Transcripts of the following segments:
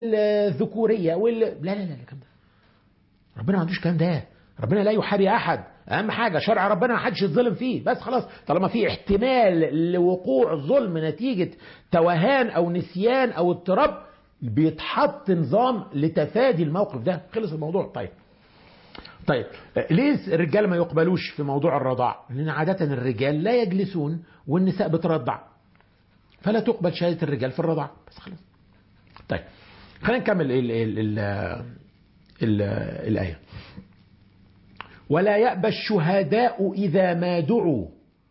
والذكوريه وال لا لا لا الكلام ده ربنا ما عندوش الكلام ده ربنا لا يحابي احد اهم حاجه شرع ربنا ما حدش يتظلم فيه بس خلاص طالما في احتمال لوقوع ظلم نتيجه توهان او نسيان او اضطراب بيتحط نظام لتفادي الموقف ده خلص الموضوع طيب طيب ليه الرجال ما يقبلوش في موضوع الرضاع لان عاده الرجال لا يجلسون والنساء بترضع فلا تقبل شهاده الرجال في الرضاع بس خلاص طيب خلينا نكمل ال ال ال ال الآية ولا يأبى الشهداء إذا ما دعوا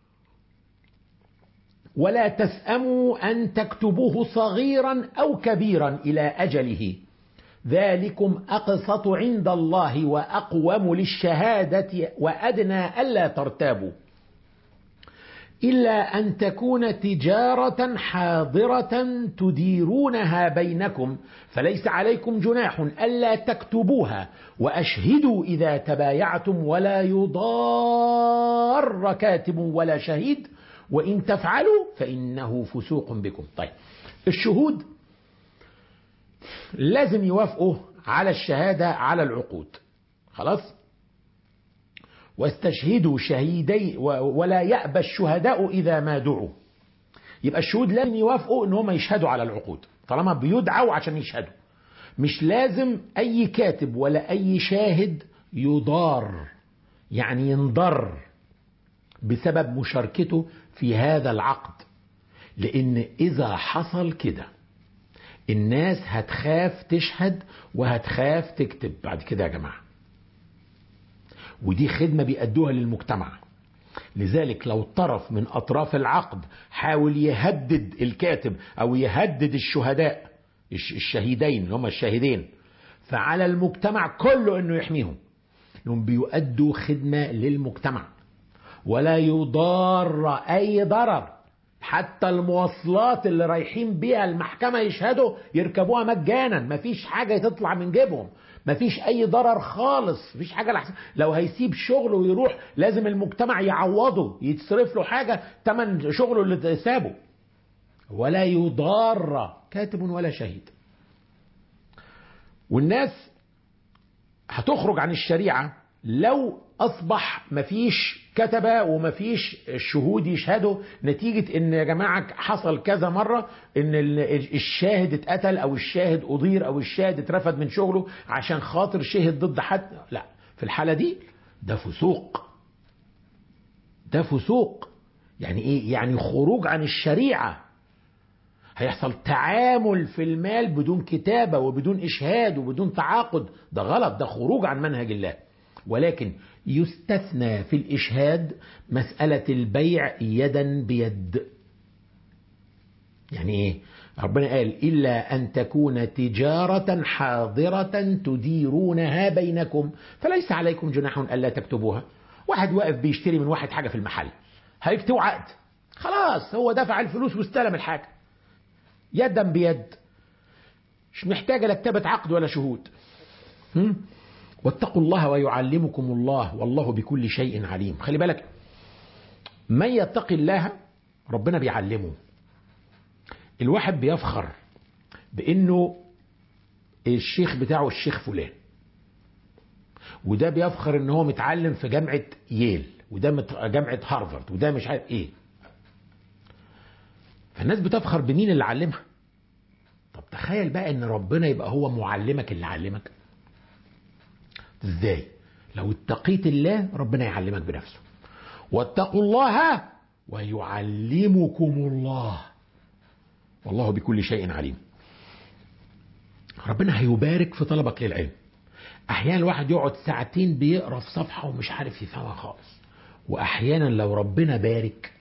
ولا تسأموا أن تكتبوه صغيرا أو كبيرا إلى أجله ذلكم أقسط عند الله وأقوم للشهادة وأدنى ألا ترتابوا إلا أن تكون تجارة حاضرة تديرونها بينكم فليس عليكم جناح ألا تكتبوها وأشهدوا إذا تبايعتم ولا يضار كاتب ولا شهيد وإن تفعلوا فإنه فسوق بكم طيب الشهود لازم يوافقوا على الشهادة على العقود خلاص واستشهدوا شهيدي ولا يأبى الشهداء إذا ما دعوا يبقى الشهود لازم يوافقوا ان هم يشهدوا على العقود طالما بيدعوا عشان يشهدوا مش لازم اي كاتب ولا اي شاهد يضار يعني ينضر بسبب مشاركته في هذا العقد لان اذا حصل كده الناس هتخاف تشهد وهتخاف تكتب بعد كده يا جماعه ودي خدمة بيأدوها للمجتمع لذلك لو طرف من أطراف العقد حاول يهدد الكاتب أو يهدد الشهداء الشهيدين اللي هم الشاهدين فعلى المجتمع كله أنه يحميهم انهم بيؤدوا خدمة للمجتمع ولا يضار أي ضرر حتى المواصلات اللي رايحين بيها المحكمة يشهدوا يركبوها مجانا مفيش حاجة تطلع من جيبهم مفيش اي ضرر خالص مفيش حاجه لحسن لو هيسيب شغله ويروح لازم المجتمع يعوضه يتصرف له حاجه تمن شغله اللي سابه ولا يضار كاتب ولا شهيد والناس هتخرج عن الشريعه لو اصبح مفيش كتبه ومفيش شهود يشهدوا نتيجه ان يا جماعه حصل كذا مره ان الشاهد اتقتل او الشاهد اضير او الشاهد اترفد من شغله عشان خاطر شهد ضد حد لا في الحاله دي ده فسوق ده فسوق يعني ايه يعني خروج عن الشريعه هيحصل تعامل في المال بدون كتابه وبدون اشهاد وبدون تعاقد ده غلط ده خروج عن منهج الله ولكن يستثنى في الإشهاد مسألة البيع يدا بيد يعني إيه ربنا قال إلا أن تكون تجارة حاضرة تديرونها بينكم فليس عليكم جناح ألا تكتبوها واحد واقف بيشتري من واحد حاجة في المحل هيكتبوا عقد خلاص هو دفع الفلوس واستلم الحاجة يدا بيد مش محتاجة لا كتابة عقد ولا شهود هم؟ واتقوا الله ويعلمكم الله والله بكل شيء عليم خلي بالك من يتقي الله ربنا بيعلمه الواحد بيفخر بانه الشيخ بتاعه الشيخ فلان وده بيفخر ان هو متعلم في جامعة ييل وده جامعة هارفارد وده مش عارف ايه فالناس بتفخر بمين اللي علمها طب تخيل بقى ان ربنا يبقى هو معلمك اللي علمك ازاي لو اتقيت الله ربنا يعلمك بنفسه واتقوا الله ويعلمكم الله والله بكل شيء عليم ربنا هيبارك في طلبك للعلم احيانا الواحد يقعد ساعتين بيقرا في صفحه ومش عارف يفهمها خالص واحيانا لو ربنا بارك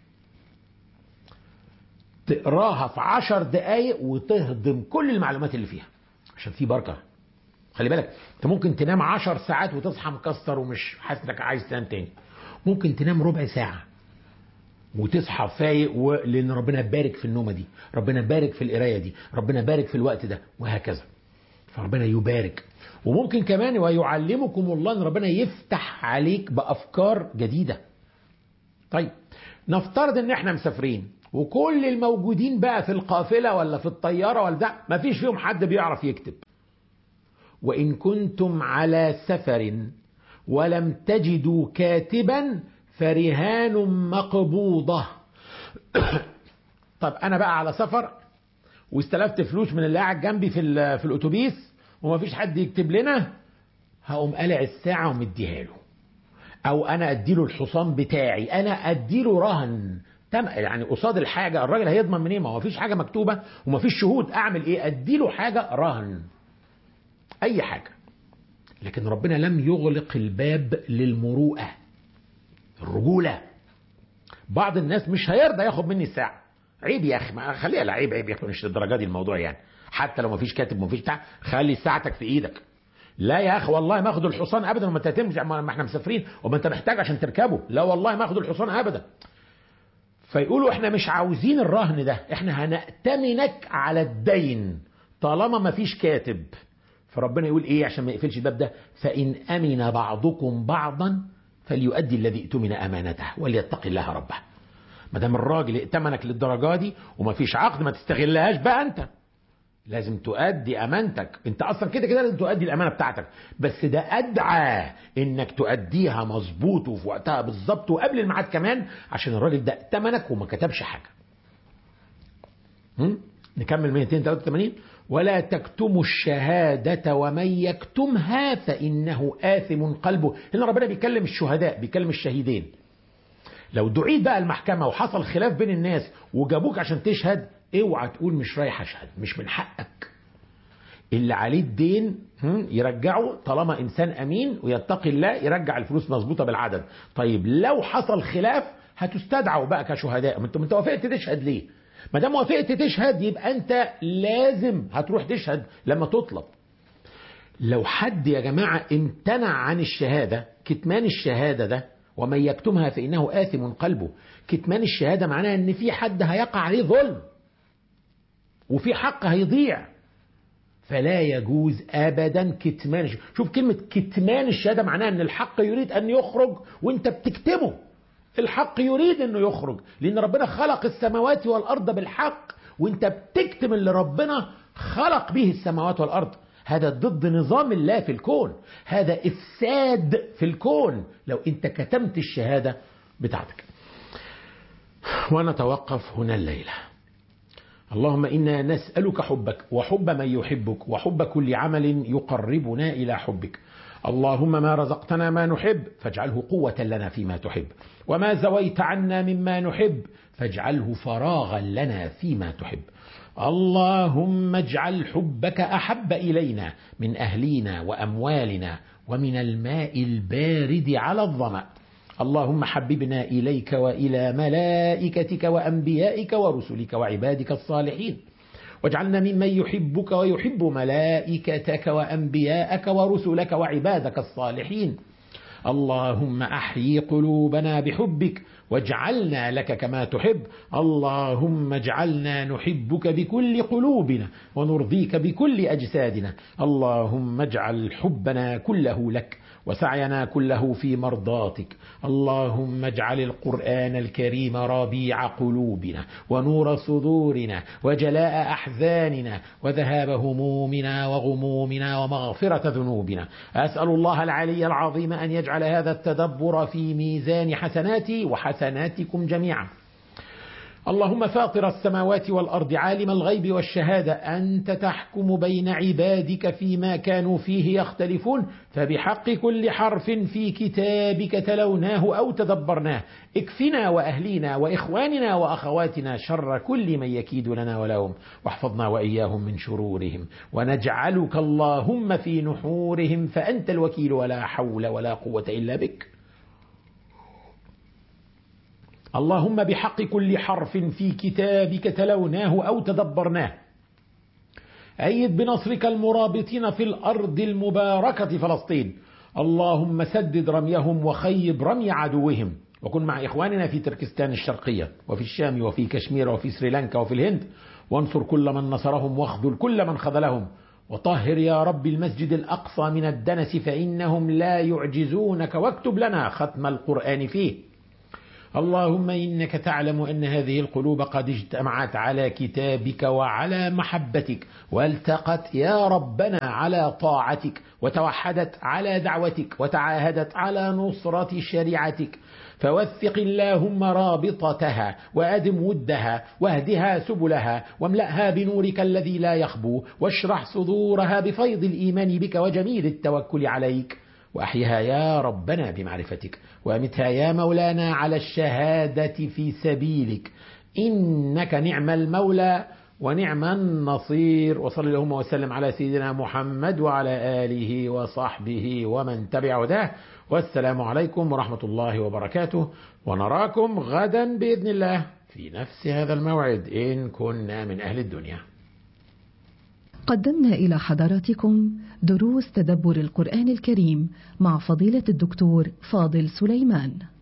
تقراها في عشر دقايق وتهضم كل المعلومات اللي فيها عشان في بركه خلي بالك انت ممكن تنام عشر ساعات وتصحى مكسر ومش حاسس انك عايز تنام تاني ممكن تنام ربع ساعة وتصحى فايق و... لان ربنا بارك في النومة دي ربنا بارك في القراية دي ربنا بارك في الوقت ده وهكذا فربنا يبارك وممكن كمان ويعلمكم الله ان ربنا يفتح عليك بافكار جديدة طيب نفترض ان احنا مسافرين وكل الموجودين بقى في القافلة ولا في الطيارة ولا ده ما فيش فيهم حد بيعرف يكتب وإن كنتم على سفر ولم تجدوا كاتبا فرهان مقبوضة طب أنا بقى على سفر واستلفت فلوس من اللي قاعد جنبي في, في الأتوبيس ومفيش حد يكتب لنا هقوم قلع الساعة ومديها له أو أنا أديله الحصان بتاعي أنا أديله رهن تم يعني قصاد الحاجة الراجل هيضمن منين ما هو مفيش حاجة مكتوبة ومفيش شهود أعمل إيه أديله حاجة رهن أي حاجة لكن ربنا لم يغلق الباب للمروءة الرجولة بعض الناس مش هيرضى ياخد مني الساعة عيب يا أخي ما خليها لا عيب عيب يا أخي مش للدرجة دي الموضوع يعني حتى لو مفيش كاتب مفيش بتاع خلي ساعتك في إيدك لا يا اخي والله ما اخد الحصان ابدا وما تتمش ما احنا مسافرين وما انت محتاج عشان تركبه لا والله ما اخد الحصان ابدا فيقولوا احنا مش عاوزين الرهن ده احنا هنأتمنك على الدين طالما ما فيش كاتب فربنا يقول ايه عشان ما يقفلش الباب ده فإن أمن بعضكم بعضا فليؤدي الذي ائتمن أمانته وليتق الله ربه ما دام الراجل ائتمنك للدرجة دي وما فيش عقد ما تستغلهاش بقى انت لازم تؤدي امانتك انت اصلا كده كده لازم تؤدي الامانه بتاعتك بس ده ادعى انك تؤديها مظبوط وفي وقتها بالظبط وقبل الميعاد كمان عشان الراجل ده ائتمنك وما كتبش حاجه هم؟ نكمل 283 ولا تكتموا الشهادة ومن يكتمها فإنه آثم قلبه هنا ربنا بيكلم الشهداء بيكلم الشهيدين لو دعيت بقى المحكمة وحصل خلاف بين الناس وجابوك عشان تشهد اوعى تقول مش رايح اشهد مش من حقك اللي عليه الدين يرجعه طالما انسان امين ويتقي الله يرجع الفلوس مظبوطه بالعدد طيب لو حصل خلاف هتستدعوا بقى كشهداء ما انت انت وافقت تشهد ليه ما دام وافقت تشهد يبقى انت لازم هتروح تشهد لما تطلب لو حد يا جماعه امتنع عن الشهاده كتمان الشهاده ده ومن يكتمها فانه اثم قلبه كتمان الشهاده معناها ان في حد هيقع عليه ظلم وفي حق هيضيع فلا يجوز ابدا كتمان شوف كلمه كتمان الشهاده معناها ان الحق يريد ان يخرج وانت بتكتمه الحق يريد انه يخرج لان ربنا خلق السماوات والارض بالحق وانت بتكتم اللي ربنا خلق به السماوات والارض هذا ضد نظام الله في الكون هذا افساد في الكون لو انت كتمت الشهاده بتاعتك ونتوقف هنا الليله اللهم انا نسالك حبك وحب من يحبك وحب كل عمل يقربنا الى حبك اللهم ما رزقتنا ما نحب فاجعله قوه لنا فيما تحب وما زويت عنا مما نحب فاجعله فراغا لنا فيما تحب اللهم اجعل حبك احب الينا من اهلينا واموالنا ومن الماء البارد على الظما اللهم حببنا اليك والى ملائكتك وانبيائك ورسلك وعبادك الصالحين واجعلنا ممن يحبك ويحب ملائكتك وانبياءك ورسلك وعبادك الصالحين اللهم احيي قلوبنا بحبك واجعلنا لك كما تحب اللهم اجعلنا نحبك بكل قلوبنا ونرضيك بكل اجسادنا اللهم اجعل حبنا كله لك وسعينا كله في مرضاتك اللهم اجعل القرآن الكريم ربيع قلوبنا ونور صدورنا وجلاء أحزاننا وذهاب همومنا وغمومنا ومغفرة ذنوبنا أسأل الله العلي العظيم أن يجعل هذا التدبر في ميزان حسناتي وحسناتكم جميعا اللهم فاطر السماوات والأرض عالم الغيب والشهادة أنت تحكم بين عبادك فيما كانوا فيه يختلفون فبحق كل حرف في كتابك تلوناه أو تدبرناه اكفنا وأهلينا وإخواننا وأخواتنا شر كل من يكيد لنا ولهم واحفظنا وإياهم من شرورهم ونجعلك اللهم في نحورهم فأنت الوكيل ولا حول ولا قوة إلا بك اللهم بحق كل حرف في كتابك تلوناه أو تدبرناه أيد بنصرك المرابطين في الأرض المباركة فلسطين اللهم سدد رميهم وخيب رمي عدوهم وكن مع إخواننا في تركستان الشرقية وفي الشام وفي كشمير وفي سريلانكا وفي الهند وانصر كل من نصرهم واخذل كل من خذلهم وطهر يا رب المسجد الأقصى من الدنس فإنهم لا يعجزونك واكتب لنا ختم القرآن فيه اللهم إنك تعلم أن هذه القلوب قد اجتمعت على كتابك وعلى محبتك والتقت يا ربنا على طاعتك وتوحدت على دعوتك وتعاهدت على نصرة شريعتك فوثق اللهم رابطتها وأدم ودها واهدها سبلها واملأها بنورك الذي لا يخبو واشرح صدورها بفيض الإيمان بك وجميل التوكل عليك وأحيها يا ربنا بمعرفتك وأمتها يا مولانا على الشهادة في سبيلك إنك نعم المولى ونعم النصير وصل اللهم وسلم على سيدنا محمد وعلى آله وصحبه ومن تبع هداه والسلام عليكم ورحمة الله وبركاته ونراكم غدا بإذن الله في نفس هذا الموعد إن كنا من أهل الدنيا قدمنا إلى حضراتكم دروس تدبر القرآن الكريم مع فضيلة الدكتور فاضل سليمان